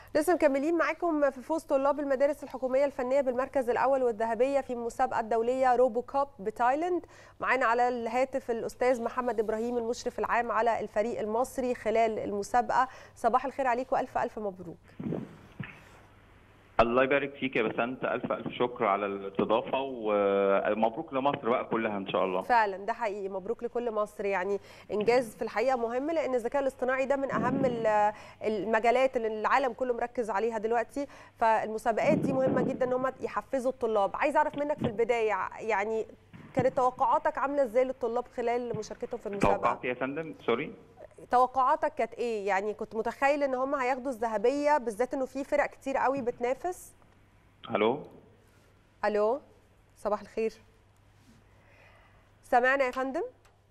لسه مكملين معاكم في فوز طلاب المدارس الحكوميه الفنيه بالمركز الاول والذهبيه في المسابقه الدوليه روبو كاب بتايلاند معانا على الهاتف الاستاذ محمد ابراهيم المشرف العام على الفريق المصري خلال المسابقه صباح الخير عليكم والف الف مبروك الله يبارك فيك يا بسنت الف الف شكر على الاستضافه ومبروك لمصر بقى كلها ان شاء الله فعلا ده حقيقي مبروك لكل مصر يعني انجاز في الحقيقه مهم لان الذكاء الاصطناعي ده من اهم المجالات اللي العالم كله مركز عليها دلوقتي فالمسابقات دي مهمه جدا ان هم يحفزوا الطلاب عايز اعرف منك في البدايه يعني كانت توقعاتك عامله ازاي للطلاب خلال مشاركتهم في المسابقه توقعاتي يا فندم سوري توقعاتك كانت ايه يعني كنت متخيل ان هم هياخدوا الذهبيه بالذات انه في فرق كتير قوي بتنافس الو الو صباح الخير سمعنا يا فندم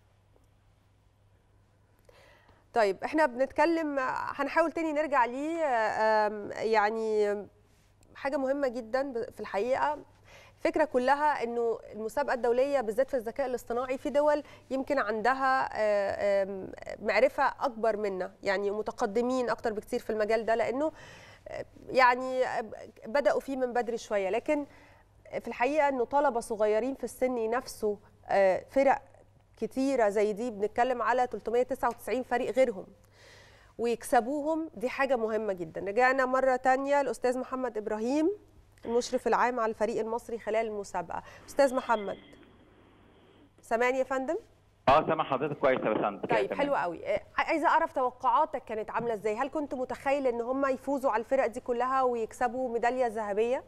طيب احنا بنتكلم هنحاول تاني نرجع ليه يعني حاجه مهمه جدا في الحقيقه الفكره كلها انه المسابقه الدوليه بالذات في الذكاء الاصطناعي في دول يمكن عندها معرفه اكبر منا يعني متقدمين اكتر بكتير في المجال ده لانه يعني بداوا فيه من بدري شويه لكن في الحقيقه انه طلبه صغيرين في السن ينافسوا فرق كتيره زي دي بنتكلم على 399 فريق غيرهم ويكسبوهم دي حاجه مهمه جدا رجعنا مره تانية الاستاذ محمد ابراهيم المشرف العام على الفريق المصري خلال المسابقه استاذ محمد سامعني يا فندم اه سامع حضرتك كويس يا بسنت طيب حلو قوي عايزه اعرف توقعاتك كانت عامله ازاي هل كنت متخيل ان هم يفوزوا على الفرق دي كلها ويكسبوا ميداليه ذهبيه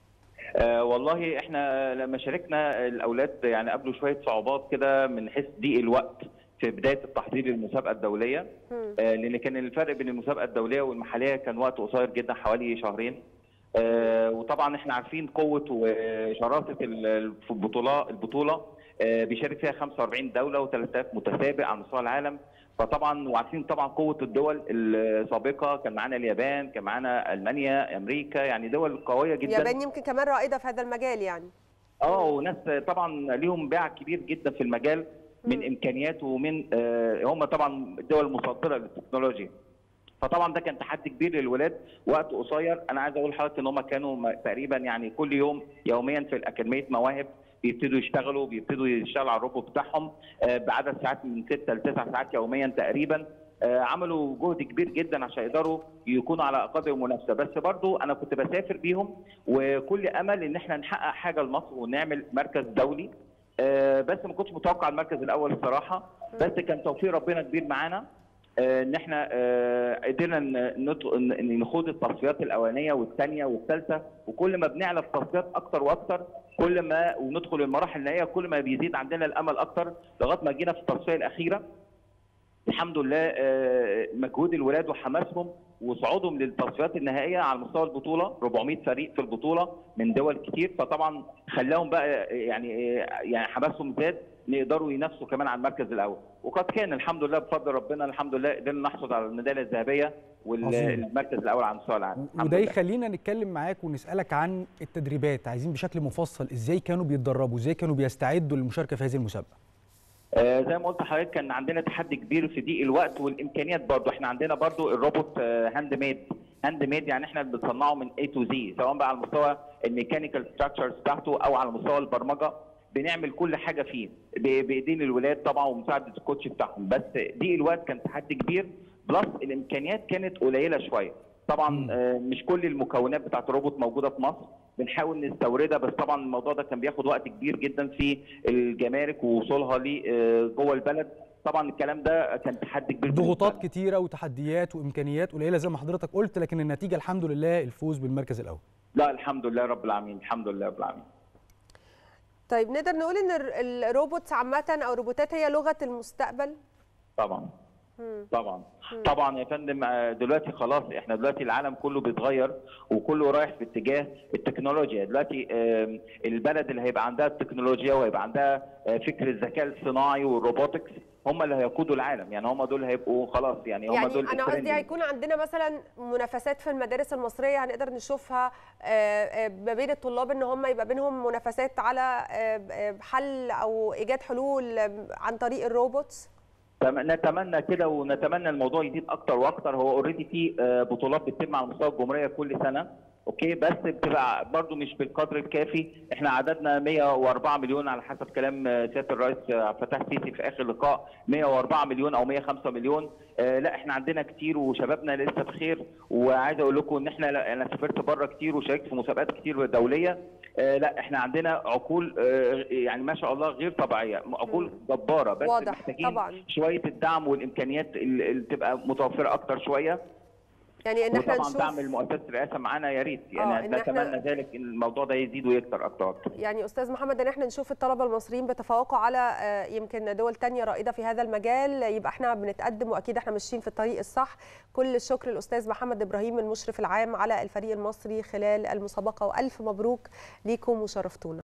آه والله احنا لما شاركنا الاولاد يعني قابلوا شويه صعوبات كده من حيث ضيق الوقت في بدايه التحضير للمسابقه الدوليه آه لان كان الفرق بين المسابقه الدوليه والمحليه كان وقت قصير جدا حوالي شهرين آه وطبعا احنا عارفين قوه وشراسه البطوله البطوله آه بيشارك فيها 45 دوله و3000 متسابق على مستوى العالم فطبعا وعارفين طبعا قوه الدول السابقه كان معانا اليابان كان معانا المانيا امريكا يعني دول قويه جدا اليابان يمكن كمان رائده في هذا المجال يعني اه وناس طبعا ليهم باع كبير جدا في المجال من امكانيات ومن آه هم طبعا الدول المصدره للتكنولوجيا فطبعا ده كان تحدي كبير للولاد وقت قصير انا عايز اقول لحضرتك ان هم كانوا تقريبا يعني كل يوم يوميا في الاكاديميه مواهب بيبتدوا يشتغلوا بيبتدوا يشتغلوا على الروبوت بتاعهم بعدد ساعات من 6 ل 9 ساعات يوميا تقريبا عملوا جهد كبير جدا عشان يقدروا يكونوا على قدر المنافسه بس برضو انا كنت بسافر بيهم وكل امل ان احنا نحقق حاجه لمصر ونعمل مركز دولي بس ما كنتش متوقع المركز الاول الصراحه بس كان توفيق ربنا كبير معانا ان احنا قدرنا نخوض التصفيات الاولانيه والثانيه والثالثه وكل ما بنعلى في التصفيات اكتر واكتر كل ما وندخل المراحل النهائيه كل ما بيزيد عندنا الامل اكتر لغايه ما جينا في التصفيه الاخيره الحمد لله مجهود الولاد وحماسهم وصعودهم للتصفيات النهائيه على مستوى البطوله 400 فريق في البطوله من دول كتير فطبعا خلاهم بقى يعني يعني حماسهم زاد يقدروا ينافسوا كمان على المركز الاول وقد كان الحمد لله بفضل ربنا الحمد لله قدرنا نحصل على الميداليه الذهبيه والمركز الاول على مستوى العالم وده يخلينا نتكلم معاك ونسالك عن التدريبات عايزين بشكل مفصل ازاي كانوا بيتدربوا ازاي كانوا بيستعدوا للمشاركه في هذه المسابقه آه زي ما قلت لحضرتك كان عندنا تحدي كبير في ضيق الوقت والامكانيات برضو احنا عندنا برضو الروبوت آه هاند ميد هاند ميد يعني احنا بنصنعه من A تو زي سواء بقى على مستوى الميكانيكال ستراكشرز بتاعته او على مستوى البرمجه بنعمل كل حاجه فيه بايدين الولاد طبعا ومساعده الكوتش بتاعهم بس ضيق الوقت كان تحدي كبير بلس الامكانيات كانت قليله شويه طبعا آه مش كل المكونات بتاعت الروبوت موجوده في مصر بنحاول نستوردها بس طبعا الموضوع ده كان بياخد وقت كبير جدا في الجمارك ووصولها لي جوه البلد طبعا الكلام ده كان تحدي كبير ضغوطات كتيره وتحديات وامكانيات قليله زي ما حضرتك قلت لكن النتيجه الحمد لله الفوز بالمركز الاول لا الحمد لله رب العالمين الحمد لله رب العالمين طيب نقدر نقول ان الروبوتس عامه او الروبوتات هي لغه المستقبل طبعا طبعا طبعا يا فندم دلوقتي خلاص احنا دلوقتي العالم كله بيتغير وكله رايح في اتجاه التكنولوجيا دلوقتي البلد اللي هيبقى عندها التكنولوجيا وهيبقى عندها فكر الذكاء الصناعي والروبوتكس هم اللي هيقودوا العالم يعني هم دول هيبقوا خلاص يعني هم يعني دول انا قصدي هيكون عندنا مثلا منافسات في المدارس المصريه هنقدر نشوفها ما بين الطلاب ان هم يبقى بينهم منافسات على حل او ايجاد حلول عن طريق الروبوتس تم- نتمنى كده ونتمنى الموضوع يزيد اكتر واكتر هو اوريدي في آه، بطولات بتتم على مستوى الجمهوريه كل سنه اوكي بس بتبقى برضو مش بالقدر الكافي احنا عددنا 104 مليون على حسب كلام آه، سياده الرئيس آه، عبد الفتاح السيسي في اخر لقاء 104 مليون او 105 مليون آه، لا احنا عندنا كتير وشبابنا لسه بخير وعايز اقول لكم ان احنا لا انا سافرت بره كتير وشاركت في مسابقات كتير دوليه آه، لا احنا عندنا عقول آه، يعني ما شاء الله غير طبيعيه عقول جباره بس واضح، محتاجين طبعاً. شويه الدعم والامكانيات اللي اللي تبقى متوفره اكتر شويه يعني ان احنا وطبعا نشوف دعم المؤسسه الرئاسه معانا يا ريت آه، يعني إن إحنا- نتمنى ذلك ان الموضوع ده يزيد ويكتر اكتر واكتر يعني استاذ محمد ان احنا نشوف الطلبه المصريين بيتفوقوا على آه، يمكن دول تانية رائده في هذا المجال يبقى احنا بنتقدم واكيد احنا ماشيين في الطريق الصح كل الشكر للاستاذ محمد ابراهيم المشرف العام على الفريق المصري خلال المسابقه والف مبروك ليكم وشرفتونا